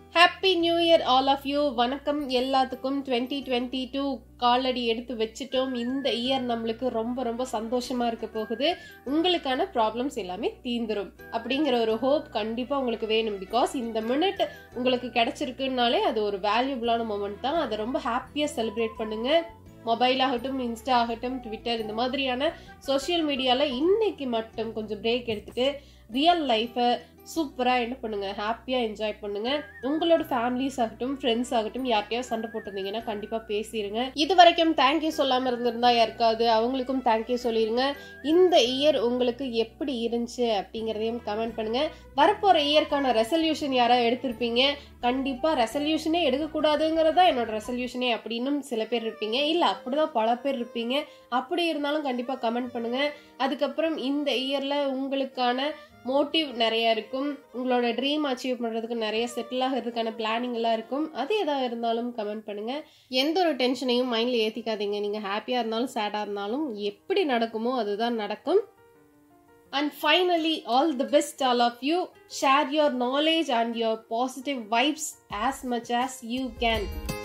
Happy new year all of you வணக்கம் எல்லாத்துக்கும் twenty twenty two காலடி எடுத்து வச்சுட்டோம் இந்த இயர் நம்மளுக்கு ரொம்ப ரொம்ப சந்தோஷமா இருக்க போகுது உங்களுக்கான ப்ராப்ளம்ஸ் எல்லாமே தீந்துரும் அப்படிங்கிற ஒரு ஹோப் கண்டிப்பா உங்களுக்கு வேணும் பிகாஸ் இந்த மினிட் உங்களுக்கு கிடைச்சிருக்குனாலே அது ஒரு வேல்யூபிளான மூமெண்ட் தான் அதை ரொம்ப ஹாப்பியா செலிப்ரேட் பண்ணுங்க மொபைல் ஆகட்டும் இன்ஸ்டா ஆகட்டும் ட்விட்டர் இந்த மாதிரியான சோஷியல் மீடியாவில் இன்னைக்கு மட்டும் கொஞ்சம் பிரேக் எடுத்துட்டு ரியல் லைஃப்பை சூப்பராக என்ன பண்ணுங்க ஹாப்பியாக என்ஜாய் பண்ணுங்க உங்களோட ஃபேமிலிஸ் ஆகட்டும் ஃப்ரெண்ட்ஸ் ஆகட்டும் யார்கிட்டயாவது சண்டை போட்டிருந்தீங்கன்னா கண்டிப்பாக பேசிடுங்க இது வரைக்கும் தேங்க்யூ சொல்லாமல் இருந்திருந்தா யாருக்காவது அவங்களுக்கும் தேங்க்யூ சொல்லிடுங்க இந்த இயர் உங்களுக்கு எப்படி இருந்துச்சு அப்படிங்கிறதையும் கமெண்ட் பண்ணுங்க வரப்போற இயர்க்கான ரெசல்யூஷன் யாராவது எடுத்திருப்பீங்க கண்டிப்பா ரெசல்யூஷனே எடுக்கக்கூடாதுங்கிறதா என்னோட ரெசல்யூஷனே அப்படின்னும் சில பேர் இருப்பீங்க இல்ல அப்படிதான் பல பேர் இருப்பீங்க அப்படி இருந்தாலும் கண்டிப்பா கமெண்ட் பண்ணுங்க அதுக்கப்புறம் இந்த இயர்ல உங்களுக்கான மோட்டிவ் நிறைய இருக்கும் உங்களோட ட்ரீம் அச்சீவ் பண்றதுக்கு நிறைய செட்டில் ஆகிறதுக்கான பிளானிங் எல்லாம் இருக்கும் அது எதாக இருந்தாலும் கமெண்ட் பண்ணுங்க எந்த ஒரு டென்ஷனையும் மைண்ட்ல ஏத்திக்காதீங்க நீங்க ஹாப்பியா இருந்தாலும் சேடா இருந்தாலும் எப்படி நடக்குமோ அதுதான் நடக்கும் And finally, all the best, all of you. Share your knowledge and your positive vibes as much as you can.